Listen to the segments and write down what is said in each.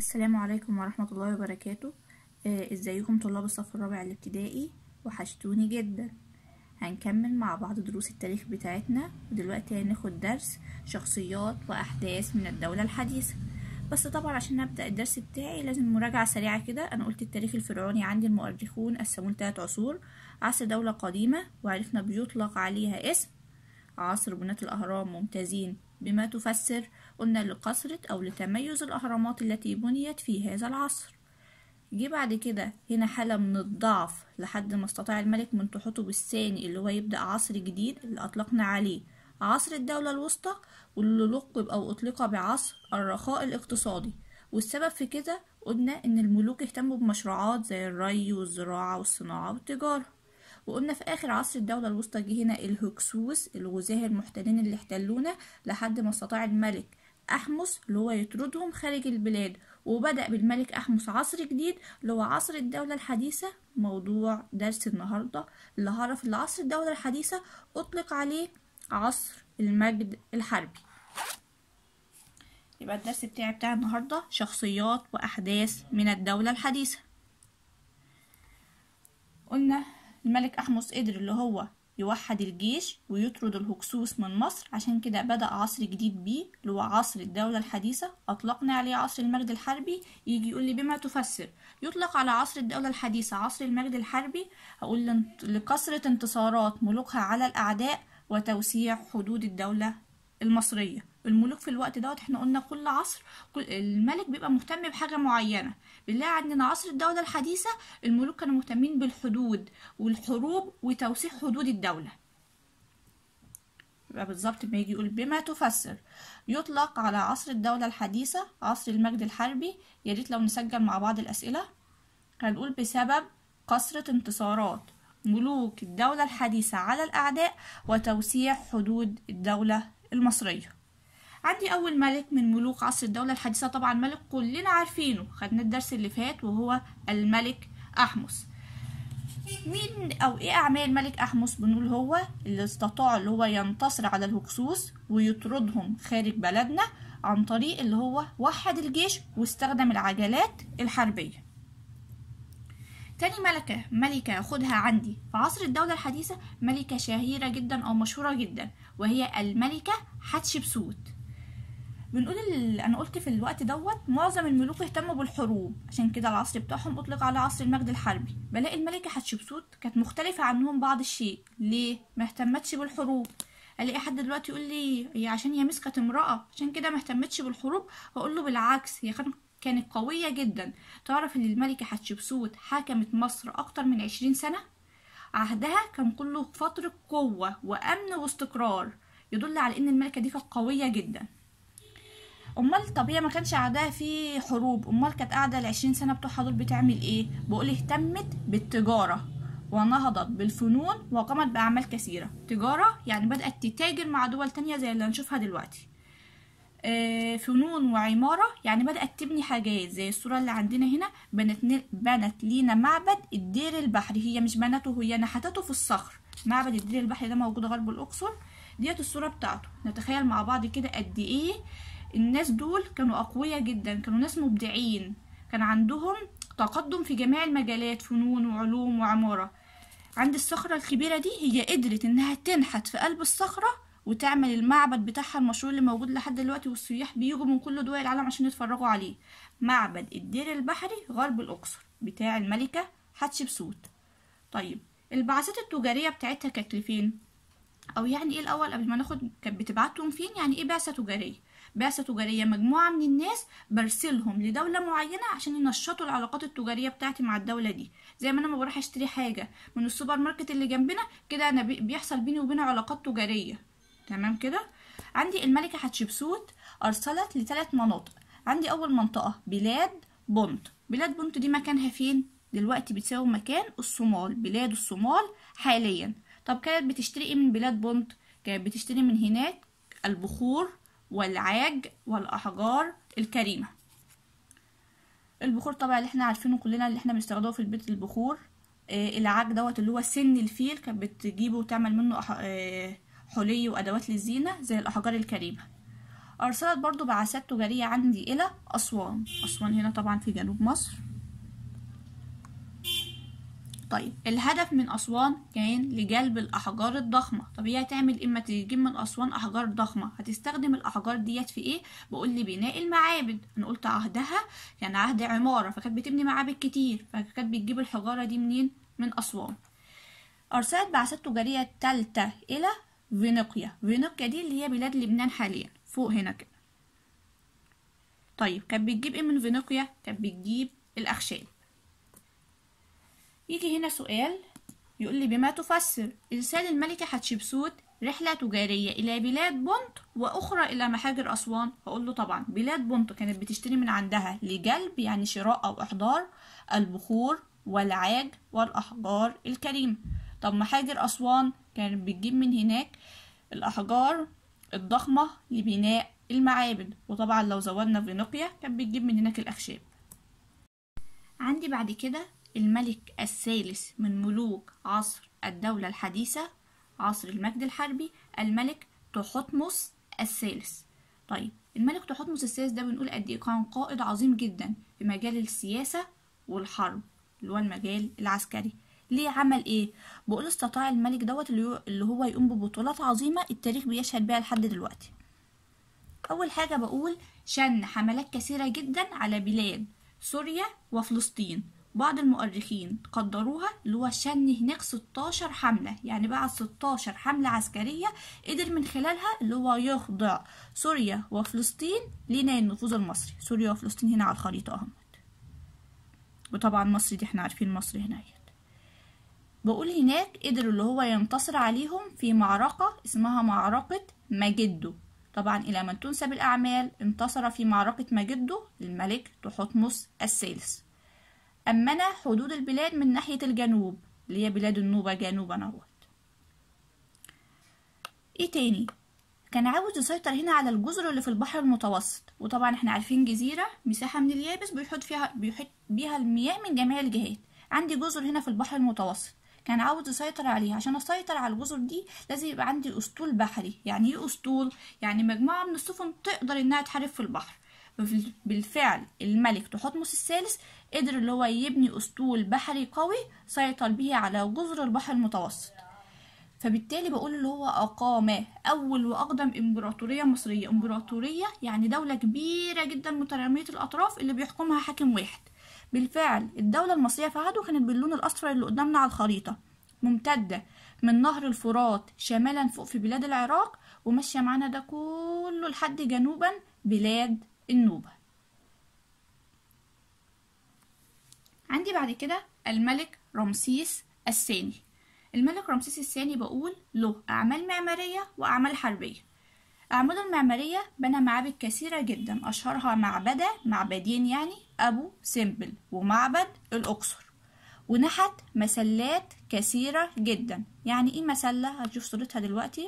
السلام عليكم ورحمة الله وبركاته آه، ازيكم طلاب الصف الرابع الابتدائي وحشتوني جدا هنكمل مع بعض دروس التاريخ بتاعتنا ودلوقتي هناخد درس شخصيات وأحداث من الدولة الحديثة بس طبعا عشان نبدأ الدرس بتاعي لازم مراجعة سريعة كده أنا قلت التاريخ الفرعوني عندي المؤرخون قسموه لتلات عصور عصر دولة قديمة وعرفنا بيطلق عليها اسم عصر بناة الأهرام ممتازين بما تفسر قلنا لكثرة أو لتميز الأهرامات التي بنيت في هذا العصر جه بعد كده هنا حالة من الضعف لحد ما استطاع الملك من تحتب الثاني اللي هو يبدأ عصر جديد اللي أطلقنا عليه عصر الدولة الوسطى واللي لقب أو أطلق بعصر الرخاء الاقتصادي والسبب في كده قلنا إن الملوك اهتموا بمشروعات زي الري والزراعة والصناعة والتجارة وقلنا في آخر عصر الدولة الوسطى جه هنا الهكسوس الغزاة المحتلين اللي احتلونا لحد ما استطاع الملك أحمس اللي هو يطردهم خارج البلاد وبدأ بالملك أحمس عصر جديد اللي هو عصر الدولة الحديثة موضوع درس النهاردة اللي هعرف اللي عصر الدولة الحديثة أطلق عليه عصر المجد الحربي يبقى الدرس بتاعي بتاع النهاردة شخصيات وأحداث من الدولة الحديثة قلنا الملك أحمس قدر اللي هو يوحد الجيش ويطرد الهكسوس من مصر عشان كده بدأ عصر جديد بيه اللي هو عصر الدولة الحديثة أطلقنا عليه عصر المجد الحربي يجي يقول لي بما تفسر يطلق على عصر الدولة الحديثة عصر المجد الحربي هقول لكثرة انتصارات ملوكها على الأعداء وتوسيع حدود الدولة المصرية الملوك في الوقت دوت احنا قلنا كل عصر كل الملك بيبقى مهتم بحاجة معينة بنلاقي عندنا عصر الدولة الحديثة الملوك كانوا مهتمين بالحدود والحروب وتوسيع حدود الدولة يبقى بالظبط ما يجي يقول بما تفسر يطلق على عصر الدولة الحديثة عصر المجد الحربي يا ريت لو نسجل مع بعض الأسئلة هنقول بسبب كثرة انتصارات ملوك الدولة الحديثة على الأعداء وتوسيع حدود الدولة المصرية عندي أول ملك من ملوك عصر الدولة الحديثة طبعا ملك كلنا عارفينه خدنا الدرس اللي فات وهو الملك أحمس مين أو إيه أعمال ملك أحمس بنقول هو اللي استطاع اللي هو ينتصر على الهكسوس ويطردهم خارج بلدنا عن طريق اللي هو وحد الجيش واستخدم العجلات الحربية تاني ملكة ملكة أخدها عندي في عصر الدولة الحديثة ملكة شهيرة جدا أو مشهورة جدا وهي الملكة حتشبسوت بنقول اللي انا قلت في الوقت دوت معظم الملوك اهتموا بالحروب عشان كده العصر بتاعهم اطلق على عصر المجد الحربي بلاقي الملكه حتشبسوت كانت مختلفه عنهم بعض الشيء ليه ما اهتمتش بالحروب الاقي حد دلوقتي يقول لي هي عشان هي مسكت امراه عشان كده ما اهتمتش بالحروب هقول له بالعكس هي كانت قويه جدا تعرف ان الملكه حتشبسوت حكمت مصر اكتر من عشرين سنه عهدها كان كله فتره قوه وامن واستقرار يدل على ان الملكه دي كانت قويه جدا امال طب هي ما كانش عندها في حروب امال كانت قاعده العشرين سنه بتوعها دول بتعمل ايه بقول اهتمت بالتجاره ونهضت بالفنون وقامت باعمال كثيره تجاره يعني بدات تتاجر مع دول تانية زي اللي هنشوفها دلوقتي آه فنون وعمارة يعني بدأت تبني حاجات زي الصورة اللي عندنا هنا بنت, بنت لينا معبد الدير البحري هي مش بنته هي نحتته في الصخر معبد الدير البحري ده موجود غرب الأقصر ديت الصورة بتاعته نتخيل مع بعض كده قد ايه الناس دول كانوا أقوياء جدا كانوا ناس مبدعين كان عندهم تقدم في جميع المجالات فنون وعلوم وعمارة عند الصخرة الكبيرة دي هي قدرت إنها تنحت في قلب الصخرة وتعمل المعبد بتاعها المشهور اللي موجود لحد دلوقتي والسياح بيجوا من كل دول العالم عشان يتفرجوا عليه معبد الدير البحري غرب الأقصر بتاع الملكة حتشبسوت طيب البعثات التجارية بتاعتها كانت لفين؟ أو يعني إيه الأول قبل ما ناخد كانت بتبعتهم فين؟ يعني إيه بعثة تجارية؟ بعثة تجارية مجموعة من الناس برسلهم لدولة معينة عشان ينشطوا العلاقات التجارية بتاعتي مع الدولة دي زي ما أنا ما بروح أشتري حاجة من السوبر ماركت اللي جنبنا كده أنا بيحصل بيني وبينه علاقات تجارية تمام كده عندي الملكة حتشبسوت أرسلت لثلاث مناطق عندي أول منطقة بلاد بونت بلاد بونت دي مكانها فين دلوقتي بتساوي مكان الصومال بلاد الصومال حاليا طب كانت بتشتري ايه من بلاد بونت كانت بتشتري من هناك البخور والعاج والأحجار الكريمة البخور طبعا اللي احنا عارفينه كلنا اللي احنا بنستخدمه في البيت البخور آه العاج دوت اللي هو سن الفيل كانت بتجيبه وتعمل منه آه حلي وأدوات للزينة زي الأحجار الكريمة أرسلت برضو بعثات تجارية عندي إلى أسوان أسوان هنا طبعا في جنوب مصر طيب الهدف من أسوان كان لجلب الأحجار الضخمة طب هي هتعمل إما تجيب من أسوان أحجار ضخمة هتستخدم الأحجار ديت في إيه؟ بقول لي بناء المعابد أنا قلت عهدها كان عهد عمارة فكانت بتبني معابد كتير فكانت بتجيب الحجارة دي منين؟ من أسوان أرسلت بعثات تجارية تالتة إلى فينيقيا فينيقيا دي اللي هي بلاد لبنان حاليا فوق هنا كده طيب كانت بتجيب ايه من فينيقيا كانت بتجيب الأخشاب يجي هنا سؤال يقول لي بما تفسر إرسال الملكة حتشبسوت رحلة تجارية إلى بلاد بونت وأخرى إلى محاجر أسوان هقول له طبعا بلاد بونت كانت بتشتري من عندها لجلب يعني شراء أو إحضار البخور والعاج والأحجار الكريمة طب محاجر أسوان كانت بتجيب من هناك الأحجار الضخمة لبناء المعابد وطبعا لو زودنا فينيقيا كانت بتجيب من هناك الأخشاب عندي بعد كده الملك الثالث من ملوك عصر الدولة الحديثة عصر المجد الحربي الملك تحتمس الثالث طيب الملك تحتمس الثالث ده بنقول قد ايه كان قائد عظيم جدا في مجال السياسة والحرب اللي هو المجال العسكري ليه عمل ايه بقول استطاع الملك دوت اللي هو يقوم ببطولات عظيمة التاريخ بيشهد بيها لحد دلوقتي اول حاجة بقول شن حملات كثيرة جدا على بلاد سوريا وفلسطين بعض المؤرخين قدروها اللي هو شن هناك 16 حملة يعني بعد 16 حملة عسكرية قدر من خلالها اللي هو يخضع سوريا وفلسطين لنا النفوذ المصري سوريا وفلسطين هنا على الخريطة اهمت وطبعا مصر دي احنا عارفين مصر هناك بقول هناك قدر اللي هو ينتصر عليهم في معركة اسمها معركة مجدو طبعا إلى من تنسب الأعمال انتصر في معركة مجدو الملك تحتمس الثالث أمن حدود البلاد من ناحية الجنوب اللي هي بلاد النوبة جنوبا اهوت ايه تاني كان عاوز يسيطر هنا على الجزر اللي في البحر المتوسط وطبعا احنا عارفين جزيرة مساحة من اليابس بيحط فيها بيحط بيها المياه من جميع الجهات عندي جزر هنا في البحر المتوسط كان عاوز يسيطر عليها عشان اسيطر على الجزر دي لازم يبقى عندي اسطول بحري يعني ايه اسطول يعني مجموعة من السفن تقدر انها تحارب في البحر بالفعل الملك تحتمس الثالث قدر اللي هو يبني اسطول بحري قوي سيطر به على جزر البحر المتوسط فبالتالي بقول اللي هو أقام أول وأقدم إمبراطورية مصرية إمبراطورية يعني دولة كبيرة جدا مترامية الأطراف اللي بيحكمها حاكم واحد بالفعل الدولة المصرية في عهده كانت باللون الأصفر اللي قدامنا على الخريطة ممتدة من نهر الفرات شمالا فوق في بلاد العراق وماشية معانا ده كله لحد جنوبا بلاد النوبة عندي بعد كده الملك رمسيس الثاني الملك رمسيس الثاني بقول له أعمال معمارية وأعمال حربية أعماله المعمارية بنى معابد كثيرة جدا أشهرها معبدة معبدين يعني أبو سمبل ومعبد الأقصر ونحت مسلات كثيرة جدا يعني إيه مسلة هتشوف صورتها دلوقتي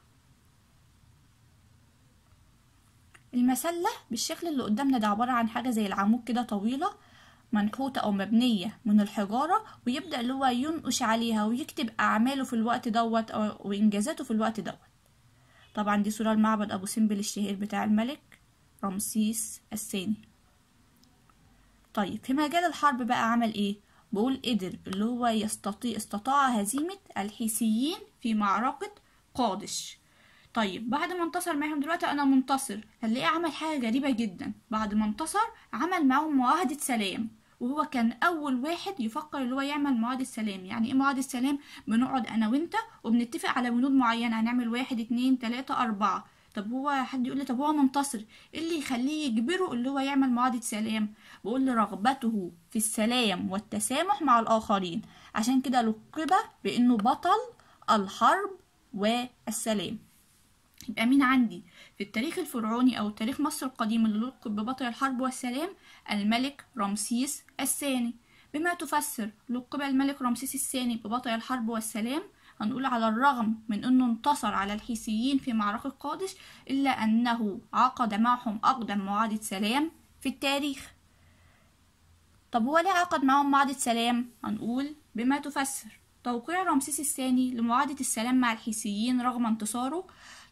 المسلة بالشكل اللي قدامنا ده عبارة عن حاجة زي العمود كده طويلة منحوتة أو مبنية من الحجارة ويبدأ اللي هو ينقش عليها ويكتب أعماله في الوقت دوت أو وإنجازاته في الوقت دوت طبعا دي صورة المعبد أبو سمبل الشهير بتاع الملك رمسيس الثاني طيب في مجال الحرب بقى عمل ايه بقول قدر اللي هو يستطيع استطاع هزيمة الحيثيين في معركة قادش طيب بعد ما انتصر معاهم دلوقتي انا منتصر هنلاقيه عمل حاجة غريبة جدا بعد ما انتصر عمل معاهم معاهدة سلام وهو كان اول واحد يفكر اللي هو يعمل معاهدة سلام يعني ايه معاهدة سلام بنقعد انا وانت وبنتفق على بنود معينة هنعمل واحد اتنين تلاتة اربعة طب هو حد يقول لي طب هو منتصر ايه اللي يخليه يجبره اللي هو يعمل معاهدة سلام بقول لي رغبته في السلام والتسامح مع الاخرين عشان كده لقب بانه بطل الحرب والسلام يبقى مين عندي في التاريخ الفرعوني او تاريخ مصر القديم اللي لقب ببطل الحرب والسلام الملك رمسيس الثاني بما تفسر لقب الملك رمسيس الثاني ببطل الحرب والسلام هنقول على الرغم من انه انتصر على الحيثيين في معركة قادش الا انه عقد معهم اقدم معاهدة سلام في التاريخ طب هو ليه عقد معهم معاهدة سلام هنقول بما تفسر توقيع رمسيس الثاني لمعاهدة السلام مع الحيثيين رغم انتصاره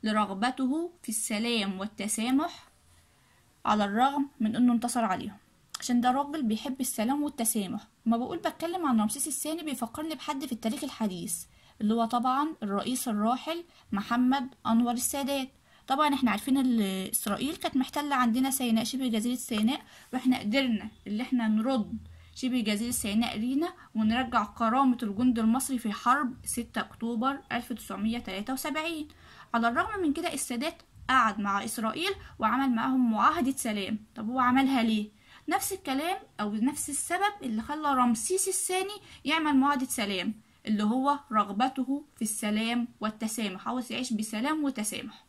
لرغبته في السلام والتسامح على الرغم من انه انتصر عليهم عشان ده راجل بيحب السلام والتسامح ما بقول بتكلم عن رمسيس الثاني بيفكرني بحد في التاريخ الحديث اللي هو طبعا الرئيس الراحل محمد انور السادات طبعا احنا عارفين ان اسرائيل كانت محتله عندنا سيناء شبه جزيره سيناء واحنا قدرنا اللي احنا نرد شبه جزيرة سيناء لينا ونرجع كرامة الجند المصري في حرب 6 أكتوبر 1973 على الرغم من كده السادات قعد مع إسرائيل وعمل معاهم معاهدة سلام طب هو عملها ليه؟ نفس الكلام أو نفس السبب اللي خلى رمسيس الثاني يعمل معاهدة سلام اللي هو رغبته في السلام والتسامح عاوز يعيش بسلام وتسامح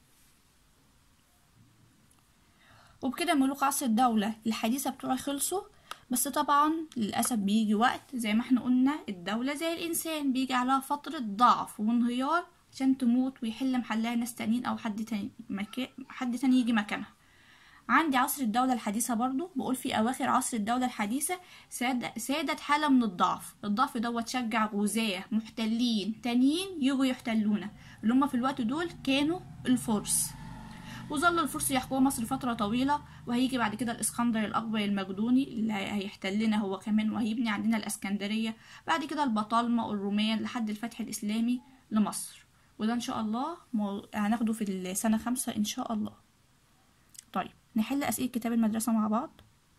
وبكده ملوك عصر الدولة الحديثة بتوعي خلصوا بس طبعا للأسف بيجي وقت زي ما احنا قلنا الدولة زي الإنسان بيجي عليها فترة ضعف وانهيار عشان تموت ويحل محلها ناس تانيين أو حد تاني مكا... حد تاني يجي مكانها عندي عصر الدولة الحديثة برضو بقول في أواخر عصر الدولة الحديثة ساد... سادت حالة من الضعف الضعف دوت شجع غزاة محتلين تانيين يجوا يحتلونا اللي هما في الوقت دول كانوا الفرس وظل الفرس يحكموا مصر فترة طويلة وهيجي بعد كده الإسكندر الأكبر المقدوني اللي هيحتلنا هو كمان وهيبني عندنا الإسكندرية بعد كده البطالمة والرومان لحد الفتح الإسلامي لمصر وده إن شاء الله مو... هناخده في السنة خمسة إن شاء الله طيب نحل أسئلة كتاب المدرسة مع بعض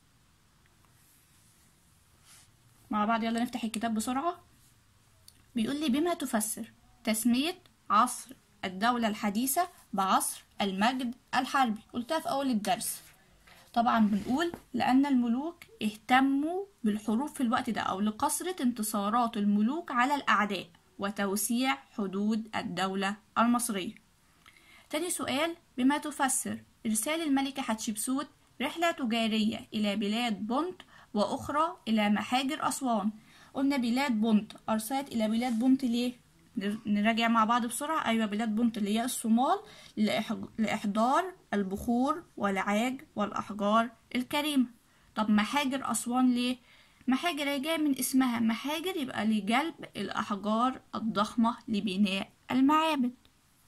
مع بعض يلا نفتح الكتاب بسرعة بيقول لي بما تفسر تسمية عصر الدولة الحديثة بعصر المجد الحربي قلتها في أول الدرس طبعا بنقول لأن الملوك اهتموا بالحروب في الوقت ده أو لكثرة انتصارات الملوك على الأعداء وتوسيع حدود الدولة المصرية تاني سؤال بما تفسر إرسال الملكة حتشبسوت رحلة تجارية إلى بلاد بونت وأخرى إلى محاجر أسوان قلنا بلاد بونت أرسلت إلى بلاد بونت ليه؟ نراجع مع بعض بسرعة أيوة بلاد بونت اللي هي الصومال لإحضار البخور والعاج والأحجار الكريمة طب محاجر أسوان ليه؟ محاجر جاية من اسمها محاجر يبقى لجلب الأحجار الضخمة لبناء المعابد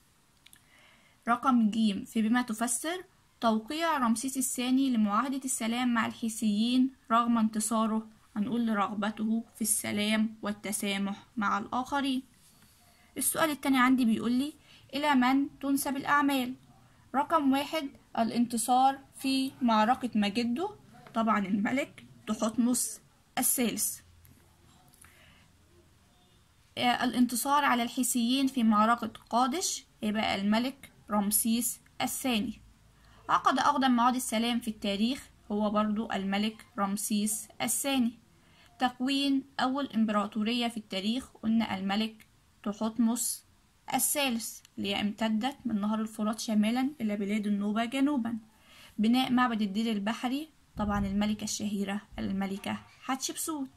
رقم ج في بما تفسر توقيع رمسيس الثاني لمعاهدة السلام مع الحيثيين رغم انتصاره هنقول لرغبته في السلام والتسامح مع الآخرين السؤال التاني عندي بيقول لي إلى من تنسب الأعمال رقم واحد الانتصار في معركة مجدو طبعا الملك تحتمس الثالث الانتصار على الحيثيين في معركة قادش يبقى الملك رمسيس الثاني عقد أقدم معاهد السلام في التاريخ هو برضو الملك رمسيس الثاني تكوين أول إمبراطورية في التاريخ قلنا الملك تحتمس الثالث اللي هي امتدت من نهر الفرات شمالا إلى بلاد النوبة جنوبا بناء معبد الدير البحري طبعا الملكة الشهيرة الملكة حتشبسوت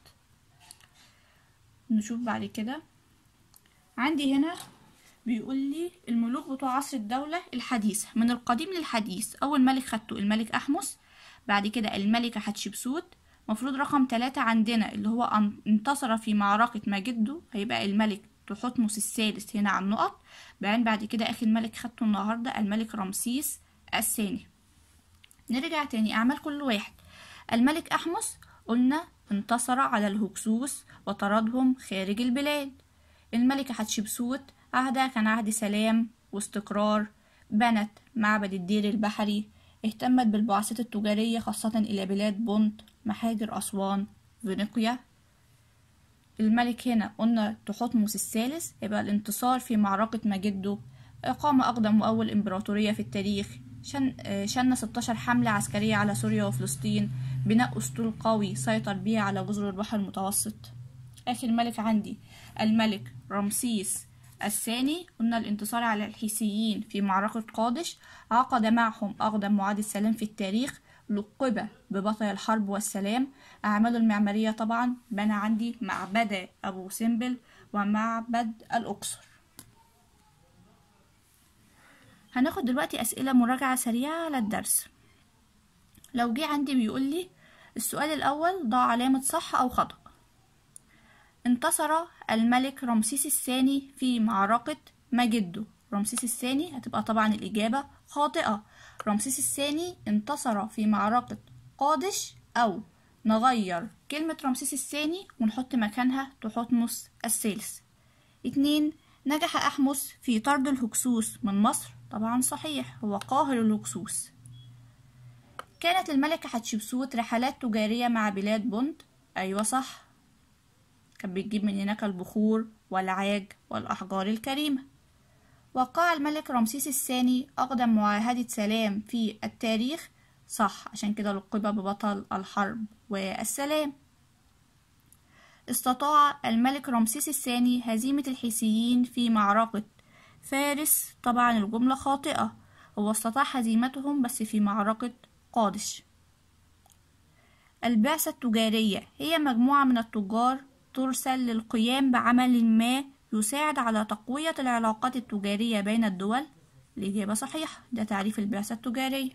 نشوف بعد كده عندي هنا بيقول لي الملوك بتوع عصر الدولة الحديثة من القديم للحديث أول ملك خدته الملك أحمس بعد كده الملكة حتشبسوت مفروض رقم ثلاثة عندنا اللي هو انتصر في معركة مجدو هيبقى الملك تحتمس الثالث هنا على النقط بعدين بعد كده آخر ملك خدته النهاردة الملك رمسيس الثاني نرجع تاني أعمال كل واحد الملك أحمس قلنا انتصر على الهكسوس وطردهم خارج البلاد الملكة حتشبسوت عهدها كان عهد سلام واستقرار بنت معبد الدير البحري اهتمت بالبعثات التجارية خاصة إلى بلاد بونت محاجر أسوان فينيقيا الملك هنا قلنا تحتمس الثالث يبقى الانتصار في معركة مجدو إقامة أقدم وأول إمبراطورية في التاريخ شن, شن 16 حملة عسكرية على سوريا وفلسطين بناء أسطول قوي سيطر بها على جزر البحر المتوسط آخر ملك عندي الملك رمسيس الثاني قلنا الانتصار على الحيثيين في معركة قادش عقد معهم أقدم معاهدة سلام في التاريخ لقب ببطل الحرب والسلام أعماله المعمارية طبعا بنى عندي معبد أبو سمبل ومعبد الأقصر هناخد دلوقتي أسئلة مراجعة سريعة على الدرس لو جه عندي بيقول لي السؤال الأول ضع علامة صح أو خطأ انتصر الملك رمسيس الثاني في معركة مجدو رمسيس الثاني هتبقى طبعا الإجابة خاطئة رمسيس الثاني انتصر في معركة قادش أو نغير كلمة رمسيس الثاني ونحط مكانها تحتمس الثالث اتنين نجح أحمس في طرد الهكسوس من مصر طبعا صحيح هو قاهر الهكسوس كانت الملكة حتشبسوت رحلات تجارية مع بلاد بونت أيوة صح كانت بتجيب من هناك البخور والعاج والأحجار الكريمة وقع الملك رمسيس الثاني أقدم معاهدة سلام في التاريخ صح عشان كده لقب ببطل الحرب والسلام استطاع الملك رمسيس الثاني هزيمة الحيثيين في معركة فارس طبعا الجملة خاطئة هو استطاع هزيمتهم بس في معركة قادش البعثة التجارية هي مجموعة من التجار ترسل للقيام بعمل ما يساعد على تقوية العلاقات التجارية بين الدول الإجابة صحيحة ده تعريف البعثة التجارية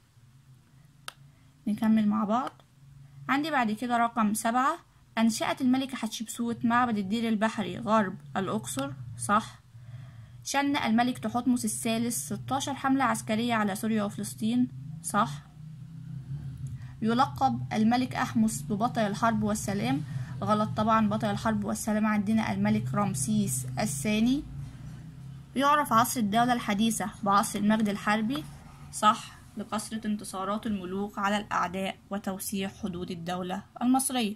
نكمل مع بعض عندي بعد كده رقم سبعة أنشأت الملكة حتشبسوت معبد الدير البحري غرب الأقصر صح شن الملك تحتمس الثالث 16 حملة عسكرية على سوريا وفلسطين صح يلقب الملك أحمس ببطل الحرب والسلام غلط طبعا بطل الحرب والسلام عندنا الملك رمسيس الثاني يعرف عصر الدولة الحديثة بعصر المجد الحربي صح لكثرة انتصارات الملوك على الأعداء وتوسيع حدود الدولة المصرية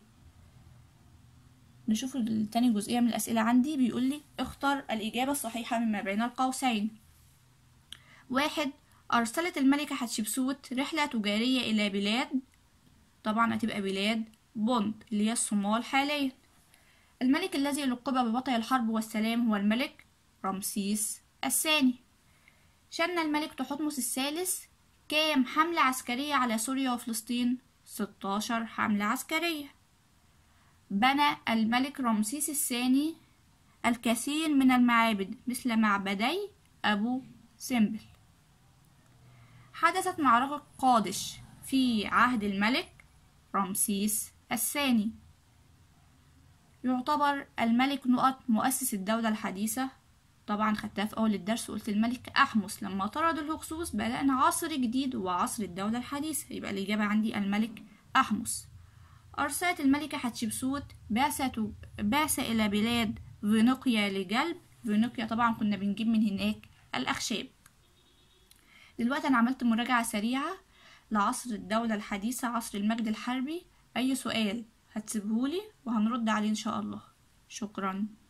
نشوف التاني جزئية من الأسئلة عندي بيقول لي اختر الإجابة الصحيحة مما بين القوسين واحد أرسلت الملكة حتشبسوت رحلة تجارية إلى بلاد طبعا هتبقى بلاد بوند اللي هي الصومال حاليا الملك الذي لقب ببطل الحرب والسلام هو الملك رمسيس الثاني شن الملك تحتمس الثالث كام حملة عسكرية على سوريا وفلسطين 16 حملة عسكرية بنى الملك رمسيس الثاني الكثير من المعابد مثل معبدي أبو سمبل حدثت معركة قادش في عهد الملك رمسيس الثاني يعتبر الملك نقط مؤسس الدولة الحديثة طبعا خدتها في أول الدرس وقلت الملك أحمس لما طرد الهكسوس بدأنا عصر جديد وعصر الدولة الحديثة يبقى الإجابة عندي الملك أحمس أرسلت الملكة حتشبسوت بعثة بعثة إلى بلاد فينيقيا لجلب فينيقيا طبعا كنا بنجيب من هناك الأخشاب دلوقتي أنا عملت مراجعة سريعة لعصر الدولة الحديثة عصر المجد الحربي أي سؤال هتسيبهولي وهنرد عليه إن شاء الله شكرا